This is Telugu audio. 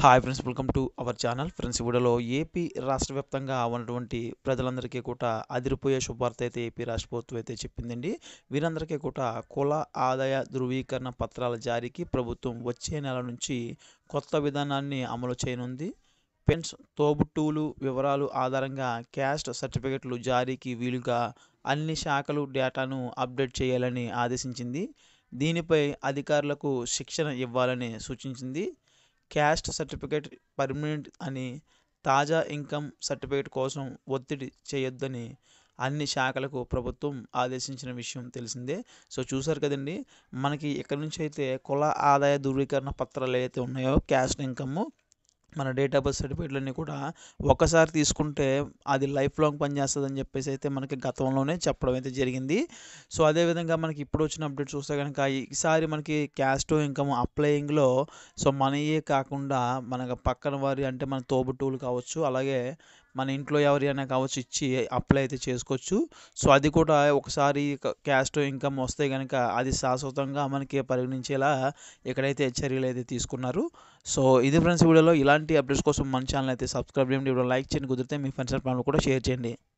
hi friends welcome to our channel friends ఈ వీడియోలో ఏపీ రాష్ట్ర వ్యాప్తంగా ఉన్నటువంటి ప్రజలందరికీ కూడా అదిరిపోయే శుభార్త అయితే ఏపీ రాష్ట్ర ప్రభుత్వం అయితే చెప్పిందండి వీరందరికీ కూడా కుల ఆదాయ ధృవీకరణ పత్రాల జారీకి ప్రభుత్వం వచ్చే నెల నుంచి కొత్త విధానాన్ని అమలు చేయనుంది పెన్స్ తోబుట్టువులు వివరాలు ఆధారంగా క్యాస్ట్ సర్టిఫికెట్లు జారీకి వీలుగా అన్ని శాఖలు డేటాను అప్డేట్ చేయాలని ఆదేశించింది దీనిపై అధికారులకు శిక్షణ ఇవ్వాలని సూచించింది క్యాస్ట్ సర్టిఫికేట్ పర్మనెంట్ అని తాజా ఇన్కమ్ సర్టిఫికేట్ కోసం ఒత్తిడి చేయొద్దని అన్ని శాఖలకు ప్రభుత్వం ఆదేశించిన విషయం తెలిసిందే సో చూసారు కదండి మనకి ఎక్కడి నుంచి అయితే కుల ఆదాయ ధృవీకరణ పత్రాలు ఏవైతే ఉన్నాయో క్యాస్ట్ ఇన్కమ్ మన డేట్ ఆఫ్ బర్త్ సర్టిఫికేట్లన్నీ కూడా ఒకసారి తీసుకుంటే అది లైఫ్ లాంగ్ పనిచేస్తుంది అని చెప్పేసి అయితే మనకి గతంలోనే చెప్పడం అయితే జరిగింది సో అదేవిధంగా మనకి ఇప్పుడు వచ్చిన అప్డేట్ చూస్తే కనుక ఈసారి మనకి క్యాస్ట్ ఇన్కమ్ అప్లయింగ్లో సో మనయే కాకుండా మన పక్కన వారి అంటే మన తోబుట్టువులు కావచ్చు అలాగే మన ఇంట్లో ఎవరైనా కావచ్చు ఇచ్చి అప్లై అయితే చేసుకోవచ్చు సో అది కూడా ఒకసారి క్యాస్ట్ ఇన్కమ్ వస్తే కనుక అది శాశ్వతంగా మనకి పరిగణించేలా ఎక్కడైతే చర్యలు అయితే తీసుకున్నారు సో ఇది ఫ్రెండ్స్ వీడియోలో ఇలాంటి అప్డేట్స్ కోసం మన ఛానల్ అయితే సబ్స్క్రైబ్ చేయండి వీడియో లైక్ చేయండి కుదిరితే మీ ఫ్రెండ్స్ ఫ్యామిలీ కూడా షేర్ చేయండి